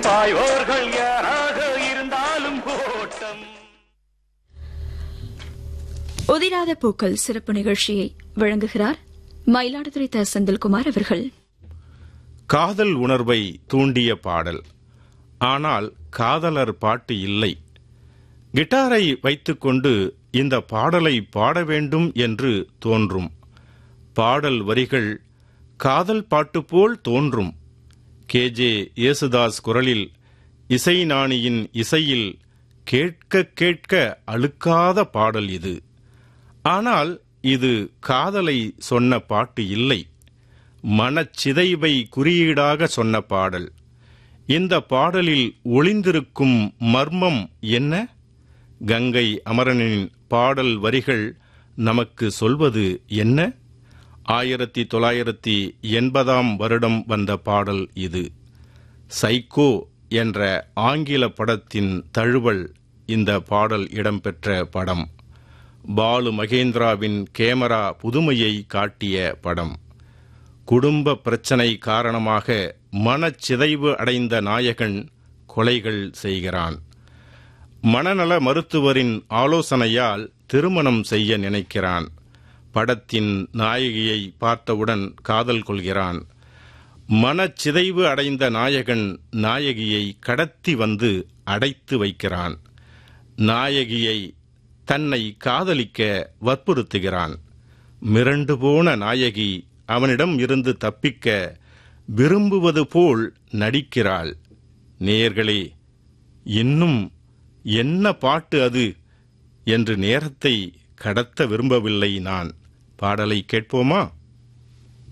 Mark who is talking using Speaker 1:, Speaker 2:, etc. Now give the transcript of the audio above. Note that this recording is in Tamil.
Speaker 1: பாயோர்கள் யாராக இருந்தாலும் ஓட்டம்
Speaker 2: உதிராத பூக்கள் சிறப்பு நிகழ்ச்சியை வழங்குகிறார் மயிலாடுதுறை த செந்தில்குமார் அவர்கள்
Speaker 3: காதல் உணர்வை தூண்டிய பாடல் ஆனால் காதலர் பாட்டு இல்லை கிட்டாரை வைத்துக்கொண்டு இந்த பாடலை பாட வேண்டும் என்று தோன்றும் பாடல் வரிகள் காதல் பாட்டு போல் தோன்றும் கே ஜே யேசுதாஸ் குரலில் இசைஞானியின் இசையில் கேட்க கேட்க அழுக்காத பாடல் இது ஆனால் இது காதலை சொன்ன பாட்டு இல்லை மனச்சிதைவை குறியீடாக சொன்ன பாடல் இந்த பாடலில் ஒளிந்திருக்கும் மர்மம் என்ன கங்கை அமரனின் பாடல் வரிகள் நமக்கு சொல்வது என்ன ஆயிரத்தி தொள்ளாயிரத்தி எண்பதாம் வருடம் வந்த பாடல் இது சைக்கோ என்ற ஆங்கில படத்தின் தழுவல் இந்த பாடல் இடம்பெற்ற படம் பாலு மகேந்திராவின் கேமரா புதுமையை காட்டிய படம் குடும்ப பிரச்சனை காரணமாக மனச்சிதைவு அடைந்த நாயகன் கொலைகள் செய்கிறான் மனநல மருத்துவரின் ஆலோசனையால் திருமணம் செய்ய நினைக்கிறான் படத்தின் நாயகியை பார்த்தவுடன் காதல் கொள்கிறான் மனச்சிதைவு அடைந்த நாயகன் நாயகியை கடத்தி வந்து அடைத்து வைக்கிறான் நாயகியை தன்னை காதலிக்க வற்புறுத்துகிறான் மிரண்டு போன நாயகி அவனிடம் இருந்து தப்பிக்க விரும்புவது போல் நடிக்கிறாள் நேயர்களே இன்னும் என்ன பாட்டு அது என்று நேரத்தை கடத்த விரும்பவில்லை நான் பாடலை கேட்போமா